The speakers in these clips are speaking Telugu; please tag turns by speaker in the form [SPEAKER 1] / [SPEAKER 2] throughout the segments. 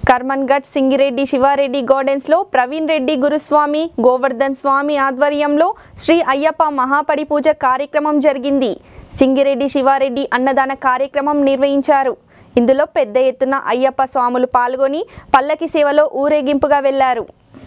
[SPEAKER 1] కర్మన్ఘట్ సింగిరెడ్డి శివారెడ్డి గార్డెన్స్లో ప్రవీణ్ రెడ్డి గురుస్వామి గోవర్ధన్ స్వామి ఆధ్వర్యంలో శ్రీ అయ్యప్ప మహాపడి పూజ కార్యక్రమం జరిగింది సింగిరెడ్డి శివారెడ్డి అన్నదాన కార్యక్రమం నిర్వహించారు ఇందులో పెద్ద ఎత్తున అయ్యప్ప స్వాములు పాల్గొని పల్లకి సేవలో ఊరేగింపుగా వెళ్లారు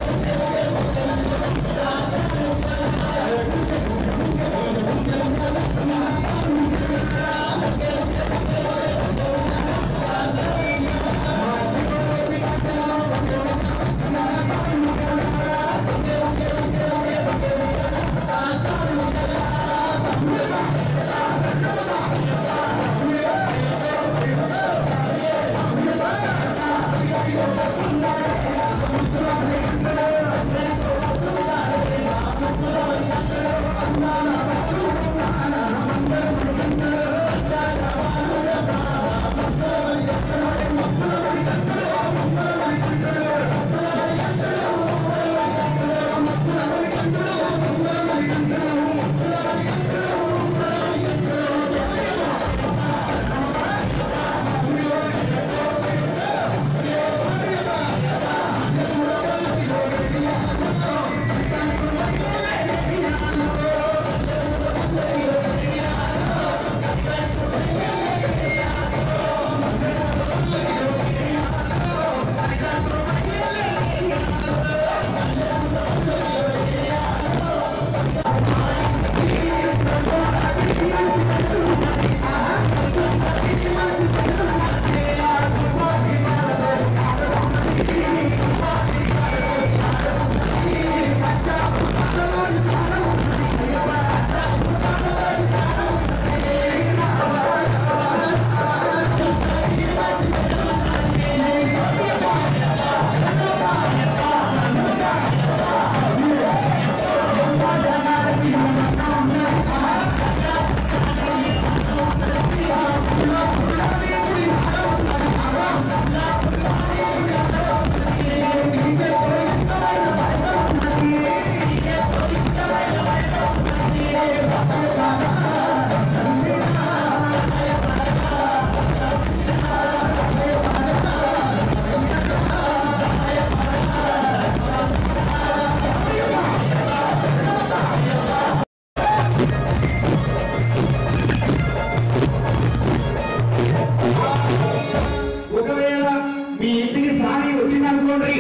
[SPEAKER 2] ఒకవేళ మీ ఇంటికి సాగి వచ్చిందనుకోండి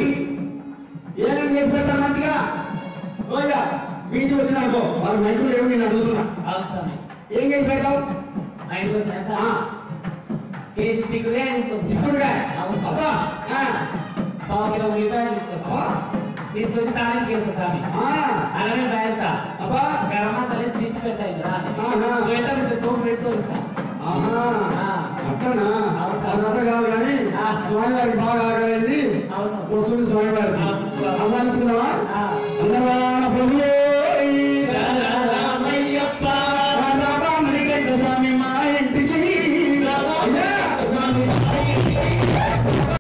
[SPEAKER 2] ఏమేం చేసి పెడతారు మంచిగా ఓయ్యా మీ ఇంటికి వచ్చిందనుకో వాళ్ళ మైకులు ఏమి నేను అడుగుతున్నా
[SPEAKER 3] అవును స్వామి
[SPEAKER 2] ఏం చేసి పెడతావు
[SPEAKER 3] మా ఇంటికి వస్తున్నా
[SPEAKER 2] ఆ,
[SPEAKER 3] సార్ కేజీ చిక్కుడుగా తీసుకొస్తా
[SPEAKER 2] చిక్కుడుగా
[SPEAKER 3] అవును సార్
[SPEAKER 2] అబ్బా ఆ,
[SPEAKER 3] పావు కిలో ఉల్లిపాయలు తీసుకొస్తా
[SPEAKER 2] అబ్బా
[SPEAKER 3] తీసుకొచ్చి తాలింపు వేస్తా స్వామి
[SPEAKER 2] ఆ,
[SPEAKER 3] అలానే వేస్తా
[SPEAKER 2] అబ్బా
[SPEAKER 3] గరం మసాలా వేసి దించి పెడతాయి కదా
[SPEAKER 2] ఆహా.
[SPEAKER 3] పోయేటప్పుడు సోపు పెట్టుకో ఇస్తా
[SPEAKER 2] ఆహా
[SPEAKER 3] ఆ.
[SPEAKER 2] అట్టనా
[SPEAKER 3] అవును సార్.
[SPEAKER 2] అదంతా కాదు కానీ
[SPEAKER 3] ఆ.
[SPEAKER 2] స్వామివారికి బాగా ఆగలింది
[SPEAKER 3] అవును
[SPEAKER 2] వస్తుంది స్వామివారికి
[SPEAKER 3] అవును స్వామి.
[SPEAKER 2] అమ్మానుకున్నావా
[SPEAKER 3] ఆ.
[SPEAKER 2] అందరూ